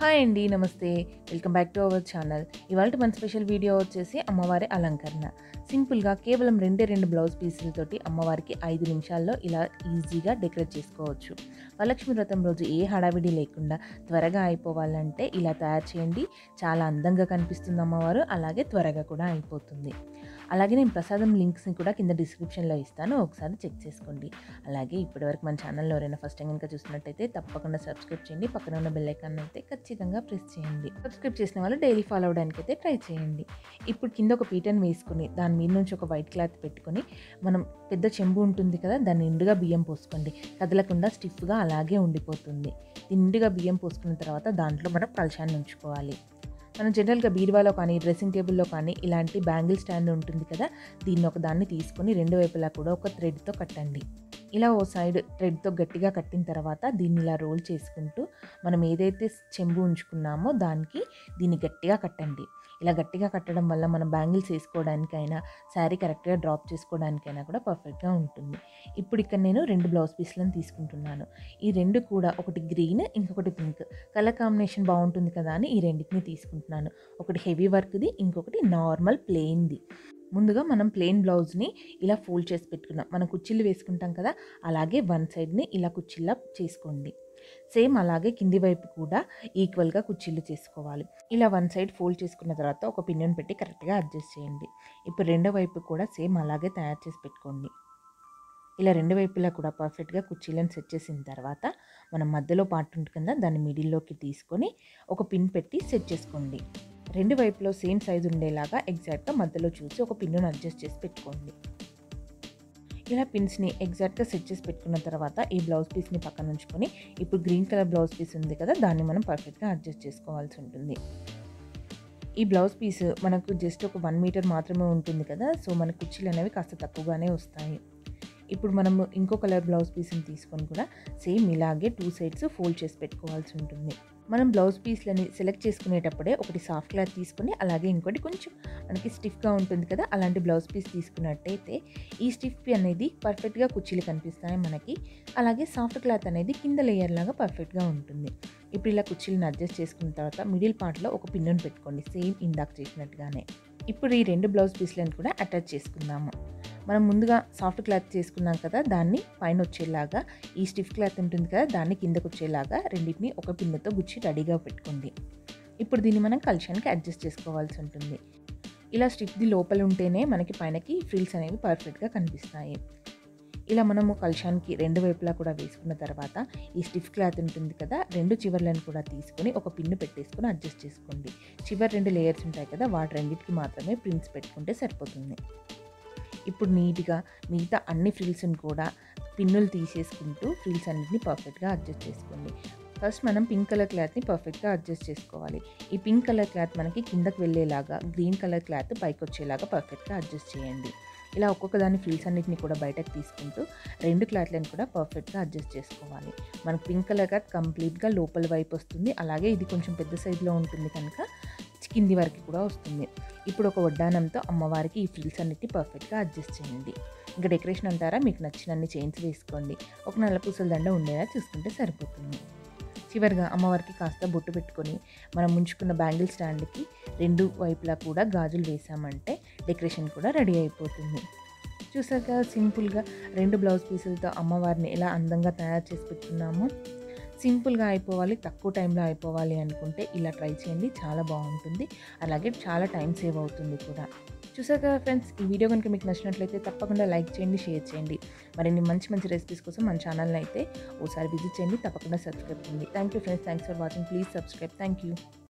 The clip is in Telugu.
హాయ్ అండి నమస్తే welcome back to our channel ఇవాళ మన స్పెషల్ వీడియో వచ్చేసి అమ్మవారి అలంకరణ సింపుల్గా కేవలం రెండే రెండు బ్లౌజ్ పీసులతోటి అమ్మవారికి ఐదు నిమిషాల్లో ఇలా ఈజీగా డెకరేట్ చేసుకోవచ్చు వరలక్ష్మి వ్రతం రోజు ఏ హడావిడి లేకుండా త్వరగా అయిపోవాలంటే ఇలా తయారు చేయండి చాలా అందంగా కనిపిస్తుంది అమ్మవారు అలాగే త్వరగా కూడా అయిపోతుంది అలాగే నేను ప్రసాదం లింక్స్ని కూడా కింద డిస్క్రిప్షన్లో ఇస్తాను ఒకసారి చెక్ చేసుకోండి అలాగే ఇప్పటివరకు మన ఛానల్లో ఎవరైనా ఫస్ట్ టైం కనుక చూసినట్టయితే తప్పకుండా సబ్స్క్రైబ్ చేయండి పక్కన ఉన్న బెల్ ఐకాన్ అయితే ఖచ్చితంగా ప్రెస్ చేయండి సబ్స్క్రైబ్ చేసిన వాళ్ళు డైలీ ఫాలో అవడానికి అయితే ట్రై చేయండి ఇప్పుడు కింద ఒక పీటను వేసుకొని దాని మీద నుంచి ఒక వైట్ క్లాత్ పెట్టుకొని మనం పెద్ద చెంబు ఉంటుంది కదా దాన్ని నిండుగా బియ్యం పోసుకోండి కదలకుండా స్టిఫ్గా అలాగే ఉండిపోతుంది నిండుగా బియ్యం పోసుకున్న తర్వాత దాంట్లో మనం కలశాన్ని ఉంచుకోవాలి మనం జనరల్గా బీరువాలో కానీ డ్రెస్సింగ్ టేబుల్లో కానీ ఇలాంటి బ్యాంగిల్ స్టాండ్ ఉంటుంది కదా దీన్ని ఒక దాన్ని తీసుకొని రెండు వైపులా కూడా ఒక థ్రెడ్తో కట్టండి ఇలా ఓ సైడ్ థ్రెడ్తో గట్టిగా కట్టిన తర్వాత దీన్ని ఇలా రోల్ చేసుకుంటూ మనం ఏదైతే చెంబు ఉంచుకున్నామో దానికి దీన్ని గట్టిగా కట్టండి ఇలా గట్టిగా కట్టడం వల్ల మనం బ్యాంగిల్స్ వేసుకోవడానికైనా శారీ కరెక్ట్గా డ్రాప్ చేసుకోవడానికైనా కూడా పర్ఫెక్ట్గా ఉంటుంది ఇప్పుడు ఇక్కడ నేను రెండు బ్లౌజ్ పీస్లను తీసుకుంటున్నాను ఈ రెండు కూడా ఒకటి గ్రీన్ ఇంకొకటి పింక్ కలర్ కాంబినేషన్ బాగుంటుంది కదా అని ఈ రెండింటిని తీసుకుంటున్నాను ఒకటి హెవీ వర్క్ది ఇంకొకటి నార్మల్ ప్లెయిన్ది ముందుగా మనం ప్లెయిన్ బ్లౌజ్ని ఇలా ఫోల్డ్ చేసి పెట్టుకున్నాం మనం కుచ్చిళ్ళు వేసుకుంటాం కదా అలాగే వన్ సైడ్ని ఇలా కుచ్చిళ్ళ చేసుకోండి సేమ్ అలాగే కింది వైపు కూడా ఈక్వల్గా కుచ్చిళ్ళు చేసుకోవాలి ఇలా వన్ సైడ్ ఫోల్డ్ చేసుకున్న తర్వాత ఒక పిన్నెన్ పెట్టి కరెక్ట్గా అడ్జస్ట్ చేయండి ఇప్పుడు రెండో వైపు కూడా సేమ్ అలాగే తయారు చేసి పెట్టుకోండి ఇలా రెండు వైపులా కూడా పర్ఫెక్ట్గా కుర్చీలను సెట్ చేసిన తర్వాత మనం మధ్యలో పార్ట్ ఉంటుంది కదా దాన్ని మిడిల్లోకి తీసుకొని ఒక పిన్ పెట్టి సెట్ చేసుకోండి రెండు వైపులో సేమ్ సైజు ఉండేలాగా ఎగ్జాక్ట్గా మధ్యలో చూసి ఒక పిన్నును అడ్జస్ట్ చేసి పెట్టుకోండి ఇలా పిన్స్ని ఎగ్జాక్ట్గా సెట్ చేసి పెట్టుకున్న తర్వాత ఈ బ్లౌజ్ పీస్ని పక్కన ఉంచుకొని ఇప్పుడు గ్రీన్ కలర్ బ్లౌజ్ పీస్ ఉంది కదా దాన్ని మనం పర్ఫెక్ట్గా అడ్జస్ట్ చేసుకోవాల్సి ఉంటుంది ఈ బ్లౌజ్ పీస్ మనకు జస్ట్ ఒక వన్ మీటర్ మాత్రమే ఉంటుంది కదా సో మన కుర్చీలు అనేవి కాస్త తక్కువగానే వస్తాయి ఇప్పుడు మనం ఇంకో కలర్ బ్లౌజ్ పీస్ని తీసుకొని కూడా సేమ్ ఇలాగే టూ సైడ్స్ ఫోల్డ్ చేసి పెట్టుకోవాల్సి ఉంటుంది మనం బ్లౌజ్ పీస్లని సెలెక్ట్ చేసుకునేటప్పుడే ఒకటి సాఫ్ట్ క్లాత్ తీసుకొని అలాగే ఇంకోటి కొంచెం మనకి స్టిఫ్గా ఉంటుంది కదా అలాంటి బ్లౌజ్ పీస్ తీసుకున్నట్టయితే ఈ స్టిఫ్ అనేది పర్ఫెక్ట్గా కుర్చీలు కనిపిస్తాయి మనకి అలాగే సాఫ్ట్ క్లాత్ అనేది కింద లేయర్ లాగా పర్ఫెక్ట్గా ఉంటుంది ఇప్పుడు ఇలా కుర్చీలను అడ్జస్ట్ చేసుకున్న తర్వాత మిడిల్ పార్ట్లో ఒక పిన్నును పెట్టుకోండి సేమ్ ఇందాక చేసినట్టుగానే ఇప్పుడు ఈ రెండు బ్లౌజ్ పీస్లను కూడా అటాచ్ చేసుకుందాము మనం ముందుగా సాఫ్ట్ క్లాత్ చేసుకున్నాం కదా దాన్ని పైన వచ్చేలాగా ఈ స్టిఫ్ క్లాత్ ఉంటుంది కదా దాన్ని కిందకు వచ్చేలాగా రెండింటిని ఒక పిన్నుతో గుచ్చి రెడీగా పెట్టుకోండి ఇప్పుడు దీన్ని మనం కల్షానికి అడ్జస్ట్ చేసుకోవాల్సి ఉంటుంది ఇలా స్టిఫ్ది లోపల ఉంటేనే మనకి పైనకి ఫ్రిల్స్ అనేవి పర్ఫెక్ట్గా కనిపిస్తాయి ఇలా మనము కల్షానికి రెండు వైపులా కూడా వేసుకున్న తర్వాత ఈ స్టిఫ్ క్లాత్ ఉంటుంది కదా రెండు చివర్లను కూడా తీసుకొని ఒక పిన్ను పెట్టేసుకొని అడ్జస్ట్ చేసుకోండి చివరి రెండు లేయర్స్ ఉంటాయి కదా వాటి రెండింటికి మాత్రమే ప్రింట్స్ పెట్టుకుంటే సరిపోతుంది ఇప్పుడు నీట్గా మిగతా అన్ని ఫ్రిల్స్ని కూడా పిన్నులు తీసేసుకుంటూ ఫ్రిల్స్ అన్నింటినీ పర్ఫెక్ట్గా అడ్జస్ట్ చేసుకోండి ఫస్ట్ మనం పింక్ కలర్ క్లాత్ని పర్ఫెక్ట్గా అడ్జస్ట్ చేసుకోవాలి ఈ పింక్ కలర్ క్లాత్ మనకి కిందకు వెళ్ళేలాగా గ్రీన్ కలర్ క్లాత్ పైకి వచ్చేలాగా పర్ఫెక్ట్గా అడ్జస్ట్ చేయండి ఇలా ఒక్కొక్క దాని ఫ్రిల్స్ అన్నిటిని కూడా బయటకు తీసుకుంటూ రెండు క్లాత్లను కూడా పర్ఫెక్ట్గా అడ్జస్ట్ చేసుకోవాలి మనకు పింక్ కలర్ క్లాత్ కంప్లీట్గా లోపల వైపు వస్తుంది అలాగే ఇది కొంచెం పెద్ద సైజులో ఉంటుంది కనుక కింది వరకు కూడా వస్తుంది ఇప్పుడు ఒక వడ్డానంతో అమ్మవారికి ఈ ఫ్రిల్స్ అన్నిటి పర్ఫెక్ట్గా అడ్జస్ట్ చేయండి ఇంకా డెకరేషన్ అంటారా మీకు నచ్చినన్ని చైన్స్ వేసుకోండి ఒక నల్ల పూసల దండ ఉండేలా చూసుకుంటే సరిపోతుంది చివరిగా అమ్మవారికి కాస్త బొట్టు పెట్టుకొని మనం ముంచుకున్న బ్యాంగిల్ స్టాండ్కి రెండు వైపులా కూడా గాజులు వేసామంటే డెకరేషన్ కూడా రెడీ అయిపోతుంది చూసాక సింపుల్గా రెండు బ్లౌజ్ పీసులతో అమ్మవారిని ఎలా అందంగా తయారు చేసి పెట్టుకున్నామో సింపుల్గా అయిపోవాలి తక్కువ టైంలో అయిపోవాలి అనుకుంటే ఇలా ట్రై చేయండి చాలా బాగుంటుంది అలాగే చాలా టైం సేవ్ అవుతుంది కూడా చూసారు కదా ఫ్రెండ్స్ ఈ వీడియో కనుక మీకు నచ్చినట్లయితే తప్పకుండా లైక్ చేయండి షేర్ చేయండి మరిన్ని మంచి మంచి రెసిపీస్ కోసం మన ఛానల్ని అయితే ఓసారి విజిట్ చేయండి తప్పకుండా సబ్స్క్రైబ్ చేయండి thank you friends thanks for watching please subscribe thank you